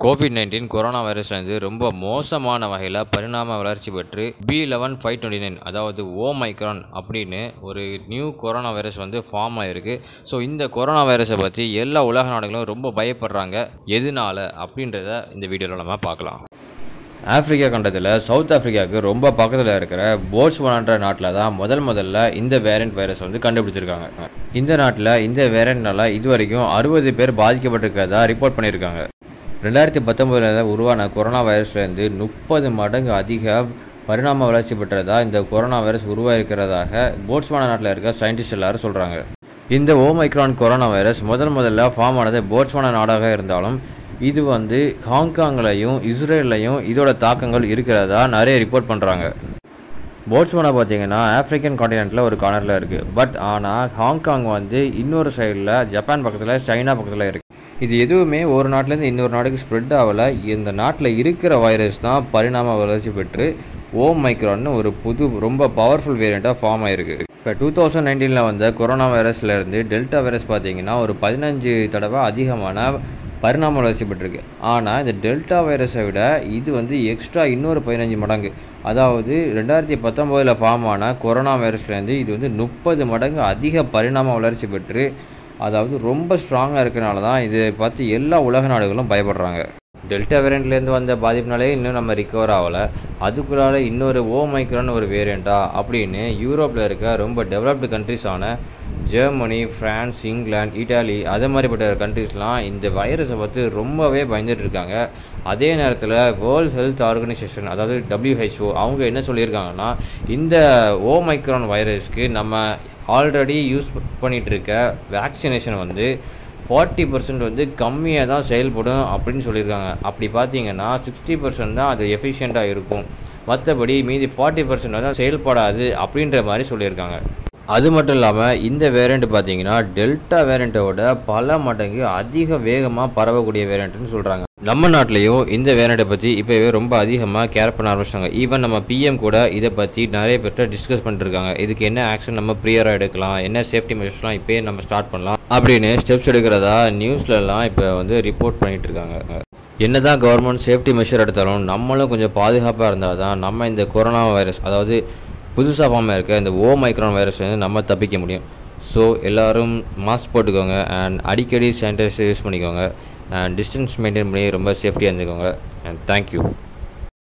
Covid nineteen corona வைரஸ்லேருந்து ரொம்ப மோசமான வகையில் பரிணாம வளர்ச்சி பெற்று B eleven five twenty nine அதாவது ஓமைக்ரான் அப்படின்னு ஒரு நியூ கொரோனா வைரஸ் வந்து ஃபார்ம் ஆகிருக்கு ஸோ இந்த கொரோனா வைரஸை பற்றி எல்லா உலக நாடுகளும் ரொம்ப பயப்படுறாங்க எதனால அப்படின்றத இந்த வீடியோவில் நம்ம பார்க்கலாம் ஆப்பிரிக்கா கண்டத்தில் சவுத் ஆப்பிரிக்காவுக்கு ரொம்ப பக்கத்தில் இருக்கிற போட்ஸ்வானான்ற நாட்டில் தான் முதல் முதல்ல இந்த வேரியண்ட் வைரஸ் வந்து கண்டுபிடிச்சிருக்காங்க இந்த நாட்டில் இந்த வேரியண்ட்னால இது வரைக்கும் அறுபது பேர் பாதிக்கப்பட்டிருக்கிறதா ரிப்போர்ட் பண்ணியிருக்காங்க ரெண்டாயிரத்தி பத்தொம்போதில் உருவான கொரோனா வைரஸ்லேருந்து முப்பது மடங்கு அதிக பரிணாம வளர்ச்சி பெற்றதா இந்த கொரோனா வைரஸ் உருவாயிருக்கிறதாக போட்ஸ்வானா நாட்டில் இருக்க சயின்டிஸ்ட் எல்லாரும் சொல்கிறாங்க இந்த ஓமைக்ரான் கொரோனா வைரஸ் முதல் முதல்ல ஃபார்ம் ஆனது போட்ஸ்வானா நாடாக இருந்தாலும் இது வந்து ஹாங்காங்லையும் இஸ்ரேல்லையும் இதோட தாக்கங்கள் இருக்கிறதா நிறைய ரிப்போர்ட் பண்ணுறாங்க போட்ஸ்வானா பார்த்தீங்கன்னா ஆஃப்ரிக்கன் காண்டினென்ட்டில் ஒரு கார்னரில் இருக்குது பட் ஆனால் ஹாங்காங் வந்து இன்னொரு சைடில் ஜப்பான் பக்கத்தில் சைனா பக்கத்தில் இருக்குது இது எதுவுமே ஒரு நாட்டிலேருந்து இன்னொரு நாட்டுக்கு ஸ்ப்ரெட் ஆகலை இந்த நாட்டில் இருக்கிற வைரஸ் தான் பரிணாம வளர்ச்சி பெற்று ஓம் மைக்ரான்னு ஒரு புது ரொம்ப பவர்ஃபுல் வேரியண்ட்டாக ஃபார்ம் ஆயிருக்கு இப்போ டூ தௌசண்ட் நைன்டீனில் வந்த கொரோனா வைரஸ்லேருந்து டெல்டா வைரஸ் பார்த்தீங்கன்னா ஒரு பதினஞ்சு தடவை அதிகமான பரிணாம வளர்ச்சி பெற்றிருக்கு ஆனால் இந்த டெல்டா வைரஸை விட இது வந்து எக்ஸ்ட்ரா இன்னொரு பதினஞ்சு மடங்கு அதாவது ரெண்டாயிரத்தி பத்தொம்போதில் ஃபார்ம் ஆன கொரோனா வைரஸ்லேருந்து இது வந்து முப்பது மடங்கு அதிக பரிணாம வளர்ச்சி பெற்று அதாவது ரொம்ப ஸ்ட்ராங்காக இருக்கனால தான் இதை பார்த்து எல்லா உலக நாடுகளும் பயப்படுறாங்க டெல்டா வேரியண்ட்லேருந்து வந்த பாதிப்புனாலே இன்னும் நம்ம ரிகவர் ஆகலை அதுக்குள்ளால இன்னொரு ஓ மைக்ரான் ஒரு வேரியண்ட்டா அப்படின்னு யூரோப்பில் இருக்க ரொம்ப டெவலப்டு கண்ட்ரிஸான ஜெர்மனி ஃப்ரான்ஸ் இங்கிலாந்து இட்டாலி அது மாதிரிப்பட்ட கண்ட்ரிஸ்லாம் இந்த வைரஸை பார்த்து ரொம்பவே பயந்துட்டு இருக்காங்க அதே நேரத்தில் வேர்ல்ட் ஹெல்த் ஆர்கனைசேஷன் அதாவது டபிள்யூஹெச்ஓ அவங்க என்ன சொல்லியிருக்காங்கன்னா இந்த ஓ மைக்ரான் வைரஸ்க்கு நம்ம ஆல்ரெடி யூஸ் பண்ணிகிட்டு இருக்க வேக்சினேஷன் வந்து ஃபார்ட்டி பர்சன்ட் வந்து கம்மியாக தான் செயல்படும் அப்படின்னு சொல்லியிருக்காங்க அப்படி பார்த்தீங்கன்னா சிக்ஸ்டி பர்சன்ட் தான் அது எஃபிஷியண்ட்டாக இருக்கும் மற்றபடி மீதி ஃபார்ட்டி பர்சன்ட் வந்து செயல்படாது அப்படின்ற மாதிரி சொல்லியிருக்காங்க அது மட்டும் இல்லாமல் இந்த வேரியண்ட் பார்த்தீங்கன்னா டெல்டா வேரியண்ட்டோட பல மடங்கு அதிக வேகமாக பரவக்கூடிய வேரியண்ட்னு சொல்கிறாங்க நம்ம நாட்டிலையும் இந்த வேரியண்ட்டை பற்றி இப்போவே ரொம்ப அதிகமாக கேர் பண்ண ஆரம்பிச்சிட்டாங்க ஈவன் நம்ம பிஎம் கூட இதை பற்றி நிறைய பேர்கிட்ட டிஸ்கஸ் பண்ணிருக்காங்க இதுக்கு என்ன ஆக்ஷன் நம்ம ப்ரியராக எடுக்கலாம் என்ன சேஃப்டி மெஷர்ஸ்லாம் இப்போயே நம்ம ஸ்டார்ட் பண்ணலாம் அப்படின்னு ஸ்டெப்ஸ் எடுக்கிறதா நியூஸ்லலாம் இப்போ வந்து ரிப்போர்ட் பண்ணிகிட்டு இருக்காங்க என்னதான் கவர்மெண்ட் சேஃப்டி மெஷர் எடுத்தாலும் நம்மளும் கொஞ்சம் பாதுகாப்பாக இருந்தால் தான் நம்ம இந்த கொரோனா வைரஸ் அதாவது புதுசாக ஃபார்ம் இருக்க இந்த ஓ மைக்ரான் வைரஸ் வந்து நம்ம தப்பிக்க முடியும் ஸோ எல்லோரும் மாஸ்க் போட்டுக்கோங்க அண்ட் அடிக்கடி சானிடைசர் யூஸ் பண்ணிக்கோங்க அண்ட் டிஸ்டன்ஸ் மெயின்டைன் பண்ணி ரொம்ப சேஃப்டியாக இருந்துக்கோங்க அண்ட் தேங்க்யூ